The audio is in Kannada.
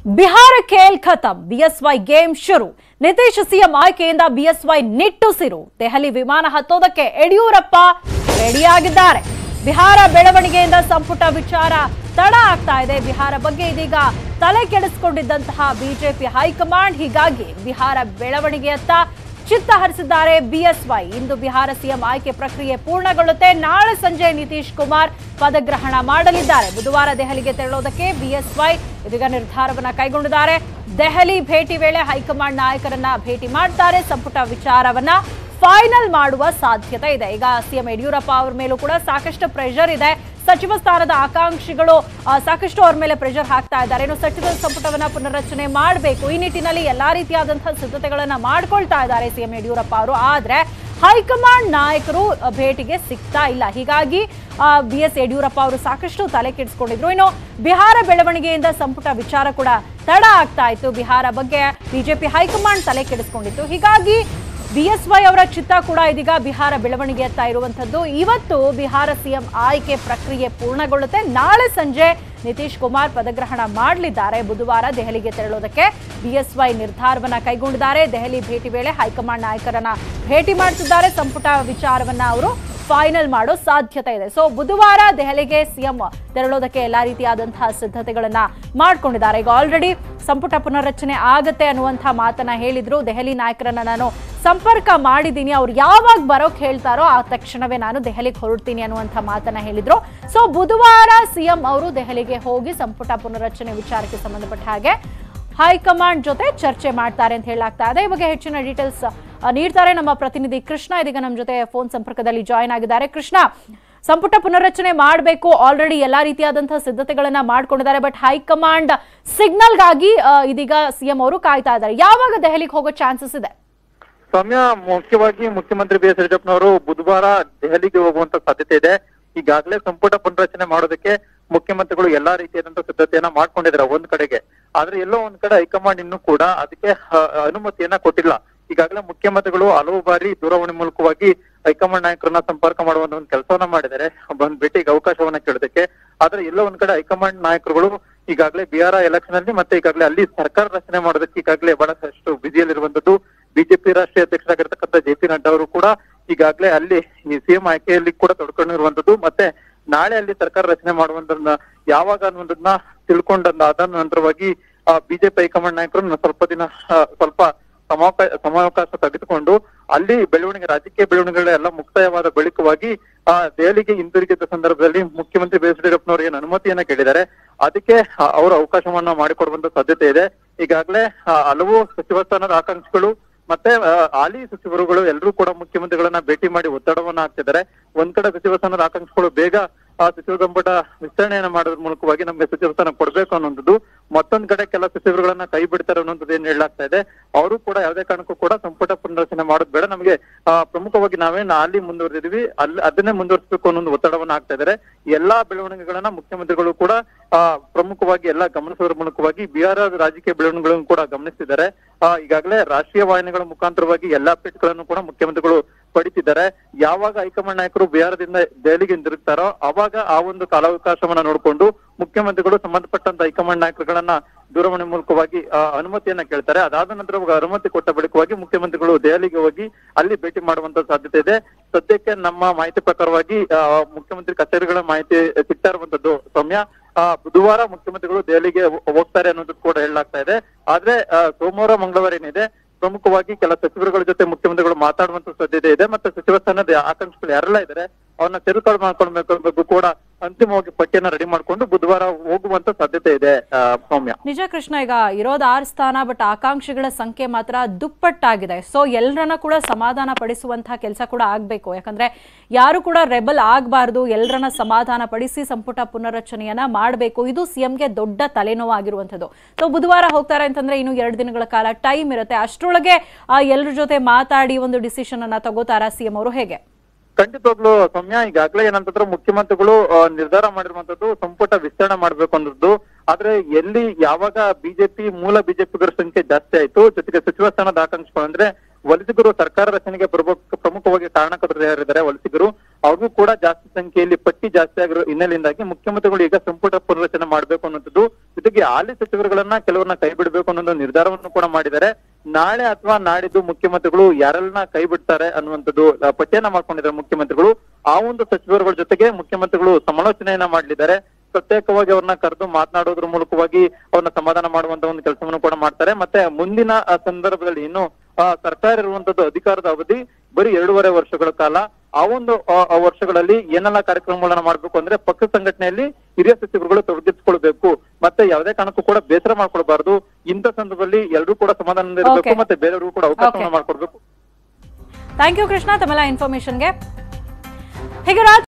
ಬಿಹಾರ ಖೇಲ್ ಖತಮ್ ಬಿಎಸ್ವೈ ಗೇಮ್ ಶುರು ನಿತೀಶ್ ಸಿಎಂ ಆಯ್ಕೆಯಿಂದ ಬಿಎಸ್ವೈ ನಿಟ್ಟುಸಿರು ದೆಹಲಿ ವಿಮಾನ ಹತ್ತೋದಕ್ಕೆ ಯಡಿಯೂರಪ್ಪ ರೆಡಿಯಾಗಿದ್ದಾರೆ ಬಿಹಾರ ಬೆಳವಣಿಗೆಯಿಂದ ಸಂಪುಟ ವಿಚಾರ ತಡ ಆಗ್ತಾ ಇದೆ ಬಿಹಾರ ಬಗ್ಗೆ ಇದೀಗ ತಲೆ ಕೆಡಿಸಿಕೊಂಡಿದ್ದಂತಹ ಬಿಜೆಪಿ ಹೈಕಮಾಂಡ್ ಹೀಗಾಗಿ ಬಿಹಾರ ಬೆಳವಣಿಗೆಯತ್ತ ಚಿತ್ತ ಹರಿಸಿದ್ದಾರೆ ಬಿಎಸ್ವೈ ಇಂದು ಬಿಹಾರ ಸಿಎಂ ಆಯ್ಕೆ ಪ್ರಕ್ರಿಯೆ ಪೂರ್ಣಗೊಳ್ಳುತ್ತೆ ನಾಳೆ ಸಂಜೆ ನಿತೀಶ್ ಕುಮಾರ್ ಪದಗ್ರಹಣ ಮಾಡಲಿದ್ದಾರೆ ಬುಧವಾರ ದೆಹಲಿಗೆ ತೆರಳೋದಕ್ಕೆ ಬಿಎಸ್ವೈ ಇದೀಗ ನಿರ್ಧಾರವನ್ನ ಕೈಗೊಂಡಿದ್ದಾರೆ ದೆಹಲಿ ಭೇಟಿ ವೇಳೆ ಹೈಕಮಾಂಡ್ ನಾಯಕರನ್ನ ಭೇಟಿ ಮಾಡ್ತಾರೆ ಸಂಪುಟ ವಿಚಾರವನ್ನ ಫೈನಲ್ ಮಾಡುವ ಸಾಧ್ಯತೆ ಇದೆ ಈಗ ಸಿಎಂ ಯಡಿಯೂರಪ್ಪ ಅವ್ರ ಮೇಲೂ ಕೂಡ ಸಾಕಷ್ಟು ಪ್ರೆಷರ್ ಇದೆ ಸಚಿವ ಸ್ಥಾನದ ಆಕಾಂಕ್ಷಿಗಳು ಆ, ಸಾಕಷ್ಟು ಅವ್ರ ಮೇಲೆ ಪ್ರೆಷರ್ ಹಾಕ್ತಾ ಇದ್ದಾರೆ ಇನ್ನು ಸಚಿವ ಸಂಪುಟವನ್ನ ಪುನರ್ರಚನೆ ಮಾಡಬೇಕು ಈ ನಿಟ್ಟಿನಲ್ಲಿ ಎಲ್ಲಾ ರೀತಿಯಾದಂತಹ ಸಿದ್ಧತೆಗಳನ್ನ ಮಾಡ್ಕೊಳ್ತಾ ಇದ್ದಾರೆ ಸಿಎಂ ಯಡಿಯೂರಪ್ಪ ಅವರು ಆದ್ರೆ ಹೈಕಮಾಂಡ್ ನಾಯಕರು ಆ, ಭೇಟಿಗೆ ಸಿಗ್ತಾ ಇಲ್ಲ ಹೀಗಾಗಿ ಬಿ ಎಸ್ ಯಡಿಯೂರಪ್ಪ ಅವರು ಸಾಕಷ್ಟು ತಲೆ ಕೆಡಿಸ್ಕೊಂಡಿದ್ರು ಇನ್ನು ಬಿಹಾರ ಬೆಳವಣಿಗೆಯಿಂದ ಸಂಪುಟ ವಿಚಾರ ಕೂಡ ತಡ ಆಗ್ತಾ ಇತ್ತು ಬಿಹಾರ ಬಗ್ಗೆ ಬಿಜೆಪಿ ಹೈಕಮಾಂಡ್ ತಲೆ ಕೆಡಿಸ್ಕೊಂಡಿತ್ತು ಹೀಗಾಗಿ ಬಿಎಸ್ವೈ ಅವರ ಚಿತ್ತ ಕೂಡ ಇದೀಗ ಬಿಹಾರ ಬೆಳವಣಿಗೆಯತ್ತ ಇರುವಂತದ್ದು ಇವತ್ತು ಬಿಹಾರ ಸಿಎಂ ಆಯ್ಕೆ ಪ್ರಕ್ರಿಯೆ ಪೂರ್ಣಗೊಳ್ಳುತ್ತೆ ನಾಳೆ ಸಂಜೆ ನಿತೀಶ್ ಕುಮಾರ್ ಪದಗ್ರಹಣ ಮಾಡಲಿದ್ದಾರೆ ಬುಧವಾರ ದೆಹಲಿಗೆ ತೆರಳೋದಕ್ಕೆ ಬಿಎಸ್ವೈ ನಿರ್ಧಾರವನ್ನ ಕೈಗೊಂಡಿದ್ದಾರೆ ದೆಹಲಿ ಭೇಟಿ ವೇಳೆ ಹೈಕಮಾಂಡ್ ನಾಯಕರನ್ನ ಭೇಟಿ ಮಾಡ್ತಿದ್ದಾರೆ ಸಂಪುಟ ವಿಚಾರವನ್ನ ಅವರು ಫೈನಲ್ ಮಾಡೋ ಸಾಧ್ಯತೆ ಇದೆ ಸೊ ಬುಧವಾರ ದೆಹಲಿಗೆ ಸಿಎಂ ತೆರಳೋದಕ್ಕೆ ಎಲ್ಲಾ ರೀತಿಯಾದಂತಹ ಸಿದ್ಧತೆಗಳನ್ನ ಮಾಡ್ಕೊಂಡಿದ್ದಾರೆ ಈಗ ಆಲ್ರೆಡಿ ಸಂಪುಟ ಪುನರ್ರಚನೆ ಆಗತ್ತೆ ಅನ್ನುವಂಥ ಮಾತನ್ನ ಹೇಳಿದ್ರು ದೆಹಲಿ ನಾಯಕರನ್ನ ನಾನು ಸಂಪರ್ಕ ಮಾಡಿದ್ದೀನಿ ಅವ್ರು ಯಾವಾಗ ಬರೋಕ್ ಹೇಳ್ತಾರೋ ಆ ತಕ್ಷಣವೇ ನಾನು ದೆಹಲಿಗೆ ಹೊರಡ್ತೀನಿ ಅನ್ನುವಂಥ ಮಾತನ್ನ ಹೇಳಿದ್ರು ಸೊ ಬುಧವಾರ ಸಿಎಂ ಅವರು ದೆಹಲಿಗೆ ಹೋಗಿ ಸಂಪುಟ ಪುನರ್ರಚನೆ ವಿಚಾರಕ್ಕೆ ಸಂಬಂಧಪಟ್ಟ ಹಾಗೆ ಹೈಕಮಾಂಡ್ ಜೊತೆ ಚರ್ಚೆ ಮಾಡ್ತಾರೆ ಅಂತ ಹೇಳಲಾಗ್ತಾ ಇದೆ ಈ ಬಗ್ಗೆ ಹೆಚ್ಚಿನ ಡೀಟೇಲ್ಸ್ ನೀಡ್ತಾರೆ ನಮ್ಮ ಪ್ರತಿನಿಧಿ ಕೃಷ್ಣ ಇದೀಗ ನಮ್ಮ ಜೊತೆ ಫೋನ್ ಸಂಪರ್ಕದಲ್ಲಿ ಜಾಯಿನ್ ಆಗಿದ್ದಾರೆ ಕೃಷ್ಣ ಸಂಪುಟ ಪುನರ್ರಚನೆ ಮಾಡಬೇಕು ಆಲ್ರೆಡಿ ಎಲ್ಲಾ ರೀತಿಯಾದಂತಹ ಸಿದ್ಧತೆಗಳನ್ನ ಮಾಡ್ಕೊಂಡಿದ್ದಾರೆ ಬಟ್ ಹೈಕಮಾಂಡ್ ಸಿಗ್ನಲ್ಗಾಗಿ ಆ, ಇದೀಗ ಸಿಎಂ ಅವರು ಕಾಯ್ತಾ ಇದ್ದಾರೆ ಯಾವಾಗ ದೆಹಲಿಗೆ ಹೋಗೋ ಚಾನ್ಸಸ್ ಇದೆ ಸೌಮ್ಯ ಮುಖ್ಯವಾಗಿ ಮುಖ್ಯಮಂತ್ರಿ ಬಿ ಎಸ್ ಯಡಿಯೂರಪ್ಪನವರು ಬುಧವಾರ ದೆಹಲಿಗೆ ಹೋಗುವಂತ ಸಾಧ್ಯತೆ ಇದೆ ಈಗಾಗಲೇ ಸಂಪುಟ ಪುನರಚನೆ ಮಾಡೋದಕ್ಕೆ ಮುಖ್ಯಮಂತ್ರಿಗಳು ಎಲ್ಲಾ ರೀತಿಯಾದಂತಹ ಸಿದ್ಧತೆಯನ್ನ ಮಾಡ್ಕೊಂಡಿದ್ದಾರೆ ಒಂದ್ ಕಡೆಗೆ ಆದ್ರೆ ಎಲ್ಲೋ ಒಂದ್ ಕಡೆ ಹೈಕಮಾಂಡ್ ಇನ್ನೂ ಕೂಡ ಅದಕ್ಕೆ ಆ, ಅನುಮತಿಯನ್ನ ಕೊಟ್ಟಿಲ್ಲ ಈಗಾಗಲೇ ಮುಖ್ಯಮಂತ್ರಿಗಳು ಹಲವು ಬಾರಿ ದೂರವಾಣಿ ಮೂಲಕವಾಗಿ ಹೈಕಮಾಂಡ್ ನಾಯಕರನ್ನ ಸಂಪರ್ಕ ಮಾಡುವಂತ ಒಂದು ಕೆಲಸವನ್ನ ಮಾಡಿದ್ದಾರೆ ಬಂದ್ ಭೇಟಿಗೆ ಅವಕಾಶವನ್ನ ಕೇಳೋದಕ್ಕೆ ಆದ್ರೆ ಎಲ್ಲೋ ಒಂದ್ ಕಡೆ ಹೈಕಮಾಂಡ್ ನಾಯಕರುಗಳು ಈಗಾಗಲೇ ಬಿಹಾರ ಎಲೆಕ್ಷನ್ ಅಲ್ಲಿ ಮತ್ತೆ ಈಗಾಗಲೇ ಅಲ್ಲಿ ಸರ್ಕಾರ ರಚನೆ ಮಾಡೋದಕ್ಕೆ ಈಗಾಗಲೇ ಬಹಳಷ್ಟು ಬ್ಯುಸಿಯಲ್ಲಿರುವಂತದ್ದು ಬಿಜೆಪಿ ರಾಷ್ಟ್ರೀಯ ಅಧ್ಯಕ್ಷರಾಗಿರ್ತಕ್ಕಂಥ ಜೆ ಪಿ ನಡ್ಡಾ ಅವರು ಕೂಡ ಈಗಾಗಲೇ ಅಲ್ಲಿ ಈ ಸಿಎಂ ಆಯ್ಕೆಯಲ್ಲಿ ಕೂಡ ತೊಡ್ಕೊಂಡಿರುವಂತದ್ದು ಮತ್ತೆ ನಾಳೆ ಅಲ್ಲಿ ಸರ್ಕಾರ ರಚನೆ ಮಾಡುವಂತನ್ನ ಯಾವಾಗ ಅನ್ನುವಂಥದ್ದನ್ನ ತಿಳ್ಕೊಂಡ ಅದಾದ ನಂತರವಾಗಿ ಬಿಜೆಪಿ ಹೈಕಮಾಂಡ್ ನಾಯಕರು ಸ್ವಲ್ಪ ದಿನ ಆ, ಸ್ವಲ್ಪ ಸಮಾವಕಾಶ ಸಮಾವಕಾಶ ತೆಗೆದುಕೊಂಡು ಅಲ್ಲಿ ಬೆಳವಣಿಗೆ ರಾಜಕೀಯ ಬೆಳವಣಿಗೆಗಳೆಲ್ಲ ಮುಕ್ತಾಯವಾದ ಬಳಿಕವಾಗಿ ಆ ದೆಹಲಿಗೆ ಹಿಂದಿರುಗಿದ ಸಂದರ್ಭದಲ್ಲಿ ಮುಖ್ಯಮಂತ್ರಿ ಬಿ ಎಸ್ ಯಡಿಯೂರಪ್ಪನವರು ಏನು ಅನುಮತಿಯನ್ನ ಕೇಳಿದ್ದಾರೆ ಅದಕ್ಕೆ ಆ, ಅವರು ಅವಕಾಶವನ್ನ ಮಾಡಿಕೊಡುವಂತ ಸಾಧ್ಯತೆ ಇದೆ ಈಗಾಗಲೇ ಆ, ಹಲವು ಸಚಿವ ಸ್ಥಾನದ ಆಕಾಂಕ್ಷಿಗಳು ಮತ್ತೆ ಆ, ಹಾಲಿ ಸಚಿವರುಗಳು ಎಲ್ಲರೂ ಕೂಡ ಮುಖ್ಯಮಂತ್ರಿಗಳನ್ನ ಭೇಟಿ ಮಾಡಿ ಒತ್ತಡವನ್ನ ಹಾಕ್ತಿದ್ದಾರೆ ಒಂದ್ ಕಡೆ ಸಚಿವ ಸ್ಥಾನದ ಆಕಾಂಕ್ಷಿಗಳು ಬೇಗ ಆ ಸಚಿವ ಸಂಪುಟ ವಿಸ್ತರಣೆಯನ್ನ ಮಾಡೋದ್ರ ಮೂಲಕವಾಗಿ ನಮ್ಗೆ ಸಚಿವ ಸ್ಥಾನ ಕೊಡ್ಬೇಕು ಅನ್ನೋದು ಮತ್ತೊಂದ್ ಕಡೆ ಕೆಲ ಸಚಿವರುಗಳನ್ನ ಕೈ ಬಿಡ್ತಾರೆ ಅನ್ನೋದು ಏನ್ ಹೇಳಲಾಗ್ತಾ ಇದೆ ಅವರು ಕೂಡ ಯಾವುದೇ ಕಾರಣಕ್ಕೂ ಕೂಡ ಸಂಪುಟ ಪುನರ್ರಚನೆ ಮಾಡೋದ್ ಬೇಡ ನಮಗೆ ಆ, ಪ್ರಮುಖವಾಗಿ ನಾವೇನ್ ಅಲ್ಲಿ ಮುಂದುವರೆದಿದ್ವಿ ಅಲ್ಲಿ ಅದನ್ನೇ ಮುಂದುವರಿಸಬೇಕು ಅನ್ನೋ ಒಂದು ಒತ್ತಡವನ್ನ ಹಾಕ್ತಾ ಇದ್ದಾರೆ ಎಲ್ಲಾ ಬೆಳವಣಿಗೆಗಳನ್ನ ಮುಖ್ಯಮಂತ್ರಿಗಳು ಕೂಡ ಆ, ಪ್ರಮುಖವಾಗಿ ಎಲ್ಲ ಗಮನಿಸೋದ್ರ ಮೂಲಕವಾಗಿ ಬಿಹಾರ ರಾಜಕೀಯ ಬೆಳವಣಿಗೆಗಳನ್ನು ಕೂಡ ಗಮನಿಸ್ತಿದ್ದಾರೆ ಆ, ಈಗಾಗಲೇ ರಾಷ್ಟ್ರೀಯ ವಾಹಿನಿಗಳ ಮುಖಾಂತರವಾಗಿ ಎಲ್ಲಾ ಅಪ್ಡೇಟ್ಗಳನ್ನು ಕೂಡ ಮುಖ್ಯಮಂತ್ರಿಗಳು ಪಡಿತಿದ್ದಾರೆ ಯಾವಾಗ ಹೈಕಮಾಂಡ್ ನಾಯಕರು ಬಿಹಾರದಿಂದ ದೆಹಲಿಗೆ ಹಿಂದಿರುಗ್ತಾರೋ ಅವಾಗ ಆ ಒಂದು ಕಾಲಾವಕಾಶವನ್ನ ನೋಡಿಕೊಂಡು ಮುಖ್ಯಮಂತ್ರಿಗಳು ಸಂಬಂಧಪಟ್ಟಂತ ಹೈಕಮಾಂಡ್ ನಾಯಕರುಗಳನ್ನ ದೂರವಾಣಿ ಮೂಲಕವಾಗಿ ಆ, ಅನುಮತಿಯನ್ನ ಕೇಳ್ತಾರೆ ಅದಾದ ನಂತರ ಅವಾಗ ಅನುಮತಿ ಕೊಟ್ಟ ಬಳಿಕವಾಗಿ ಮುಖ್ಯಮಂತ್ರಿಗಳು ದೆಹಲಿಗೆ ಹೋಗಿ ಅಲ್ಲಿ ಭೇಟಿ ಮಾಡುವಂತ ಸಾಧ್ಯತೆ ಇದೆ ಸದ್ಯಕ್ಕೆ ನಮ್ಮ ಮಾಹಿತಿ ಪ್ರಕಾರವಾಗಿ ಆ, ಮುಖ್ಯಮಂತ್ರಿ ಕಚೇರಿಗಳ ಮಾಹಿತಿ ಸಿಗ್ತಾ ಇರುವಂತದ್ದು ಸೌಮ್ಯ ಆ, ಬುಧವಾರ ಮುಖ್ಯಮಂತ್ರಿಗಳು ದೆಹಲಿಗೆ ಹೋ- ಹೋಗ್ತಾರೆ ಅನ್ನೋದು ಕೂಡ ಹೇಳಲಾಗ್ತಾ ಇದೆ ಆದ್ರೆ ಆ, ಸೋಮವಾರ ಮಂಗಳವಾರ ಏನಿದೆ ಪ್ರಮುಖವಾಗಿ ಕೆಲ ಸಚಿವರುಗಳ ಜೊತೆ ಮುಖ್ಯಮಂತ್ರಿಗಳು ಮಾತಾಡುವಂತ ಸಾಧ್ಯತೆ ಇದೆ ಮತ್ತೆ ಸಚಿವ ಸ್ಥಾನದ ಆಕಾಂಕ್ಷಿಗಳು ಯಾರೆಲ್ಲ ಇದ್ದಾರೆ ಅವನ್ನ ತೆರವುತಾಳು ಮಾಡ್ಕೊಳ್ಬೇಕು ಅನ್ನೋದು ಕೂಡ ಅಂತಿಮವಾಗಿ ಪಟ್ಟಿಯನ್ನ ರೆಡಿ ಮಾಡ್ಕೊಂಡು ಬುಧವಾರ ಹೋಗುವಂತ ಸಾಧ್ಯತೆ ಇದೆ ಆ, ಸೌಮ್ಯ ನಿಜ ಕೃಷ್ಣ ಈಗ ಇರೋದು ಆರು ಸ್ಥಾನ ಬಟ್ ಆಕಾಂಕ್ಷಿಗಳ ಸಂಖ್ಯೆ ಮಾತ್ರ ದುಪ್ಪಟ್ಟಾಗಿದೆ ಸೊ ಎಲ್ಲರನ್ನ ಕೂಡ ಸಮಾಧಾನ ಪಡಿಸುವಂತಹ ಕೆಲಸ ಕೂಡ ಆಗ್ಬೇಕು ಯಾಕಂದ್ರೆ ಯಾರು ಕೂಡ ರೆಬಲ್ ಆಗಬಾರ್ದು ಎಲ್ಲರನ್ನ ಸಮಾಧಾನ ಪಡಿಸಿ ಸಂಪುಟ ಪುನರ್ರಚನೆಯನ್ನ ಮಾಡಬೇಕು ಇದು ಸಿಎಂಗೆ ದೊಡ್ಡ ತಲೆನೋವಾಗಿರುವಂಥದ್ದು ಸೊ ಬುಧವಾರ ಹೋಗ್ತಾರೆ ಅಂತಂದ್ರೆ ಇನ್ನು ಎರಡು ದಿನಗಳ ಕಾಲ ಟೈಮ್ ಇರುತ್ತೆ ಅಷ್ಟರೊಳಗೆ ಎಲ್ಲರ ಜೊತೆ ಮಾತಾಡಿ ಒಂದು ಡಿಸಿಷನ್ ಅನ್ನ ತಗೋತಾರಾ ಸಿಎಂ ಅವರು ಹೇಗೆ ಖಂಡಿತವಾಗ್ಲು ಸೌಮ್ಯ ಈಗಾಗಲೇ ಏನಂತಂದ್ರೆ ಮುಖ್ಯಮಂತ್ರಿಗಳು ಆ, ನಿರ್ಧಾರ ಮಾಡಿರುವಂತದ್ದು ಸಂಪುಟ ವಿಸ್ತರಣೆ ಮಾಡ್ಬೇಕು ಅನ್ನೋದು ಆದ್ರೆ ಎಲ್ಲಿ ಯಾವಾಗ ಬಿಜೆಪಿ ಮೂಲ ಬಿಜೆಪಿಗರ ಸಂಖ್ಯೆ ಜಾಸ್ತಿ ಆಯ್ತು ಜೊತೆಗೆ ಸಚಿವ ಸ್ಥಾನದ ಆಕಾಂಕ್ಷಿಗಳು ಅಂದ್ರೆ ವಲಸಿಗರು ಸರ್ಕಾರ ರಚನೆಗೆ ಪ್ರಮುಖ ಪ್ರಮುಖವಾಗಿ ಕಾರಣಕರ್ತರು ಯಾರಿದ್ದಾರೆ ವಲಸಿಗರು ಅವ್ರಿಗೂ ಕೂಡ ಜಾಸ್ತಿ ಸಂಖ್ಯೆಯಲ್ಲಿ ಪಟ್ಟಿ ಜಾಸ್ತಿ ಆಗಿರೋ ಹಿನ್ನೆಲೆಯಿಂದಾಗಿ ಮುಖ್ಯಮಂತ್ರಿಗಳು ಈಗ ಸಂಪುಟ ಪುನರ್ರಚನೆ ಮಾಡಬೇಕು ಅನ್ನೋದು ಜೊತೆಗೆ ಹಾಲಿ ಸಚಿವರುಗಳನ್ನ ಕೆಲವರನ್ನ ಕೈ ಬಿಡಬೇಕು ಅನ್ನೋ ನಿರ್ಧಾರವನ್ನು ಕೂಡ ಮಾಡಿದ್ದಾರೆ ನಾಳೆ ಅಥವಾ ನಾಡಿದ್ದು ಮುಖ್ಯಮಂತ್ರಿಗಳು ಯಾರೆಲ್ಲ ಕೈ ಬಿಡ್ತಾರೆ ಅನ್ನುವಂಥದ್ದು ಆ, ಪಟ್ಟಿಯನ್ನ ಮಾಡ್ಕೊಂಡಿದ್ದಾರೆ ಮುಖ್ಯಮಂತ್ರಿಗಳು ಆ ಒಂದು ಸಚಿವರುಗಳ ಜೊತೆಗೆ ಮುಖ್ಯಮಂತ್ರಿಗಳು ಸಮಾಲೋಚನೆಯನ್ನ ಮಾಡಲಿದ್ದಾರೆ ಪ್ರತ್ಯೇಕವಾಗಿ ಅವ್ರನ್ನ ಕರೆದು ಮಾತನಾಡೋದ್ರ ಮೂಲಕವಾಗಿ ಅವ್ರನ್ನ ಸಮಾಧಾನ ಮಾಡುವಂತ ಒಂದು ಕೆಲಸವನ್ನು ಕೂಡ ಮಾಡ್ತಾರೆ ಮತ್ತೆ ಮುಂದಿನ ಆ, ಸಂದರ್ಭದಲ್ಲಿ ಇನ್ನು ಆ, ಸರ್ಕಾರ ಇರುವಂತದ್ದು ಅಧಿಕಾರದ ಅವಧಿ ಬರೀ ಎರಡೂವರೆ ವರ್ಷಗಳ ಕಾಲ ಆ ಒಂದು ಆ, ಆ ವರ್ಷಗಳಲ್ಲಿ ಏನೆಲ್ಲ ಕಾರ್ಯಕ್ರಮಗಳನ್ನ ಮಾಡ್ಬೇಕು ಅಂದ್ರೆ ಪಕ್ಷ ಸಂಘಟನೆಯಲ್ಲಿ ಹಿರಿಯ ಸಚಿವರುಗಳು ತೊಡಗಿಸಿಕೊಳ್ಬೇಕು ಮತ್ತೆ ಯಾವುದೇ ಕಾರಣಕ್ಕೂ ಕೂಡ ಬೇಸರ ಮಾಡ್ಕೊಳ್ಬಾರ್ದು ಇಂಥ ಸಂದರ್ಭದಲ್ಲಿ ಎಲ್ಲರೂ ಕೂಡ ಸಮಾಧಾನದಿಂದ ಇರಬೇಕು Okay. ಮತ್ತೆ ಬೇರೆಯವ್ರಿಗೂ ಕೂಡ ಅವಕಾಶವನ್ನ ಮಾಡ್ಕೊಡ್ಬೇಕು ಥ್ಯಾಂಕ್ ಯು ಕೃಷ್ಣ ತಮ್ಮೆಲ್ಲ ಇನ್ಫಾರ್ಮೇಶನ್ಗೆ ಹೀಗೆ ರಾಜ್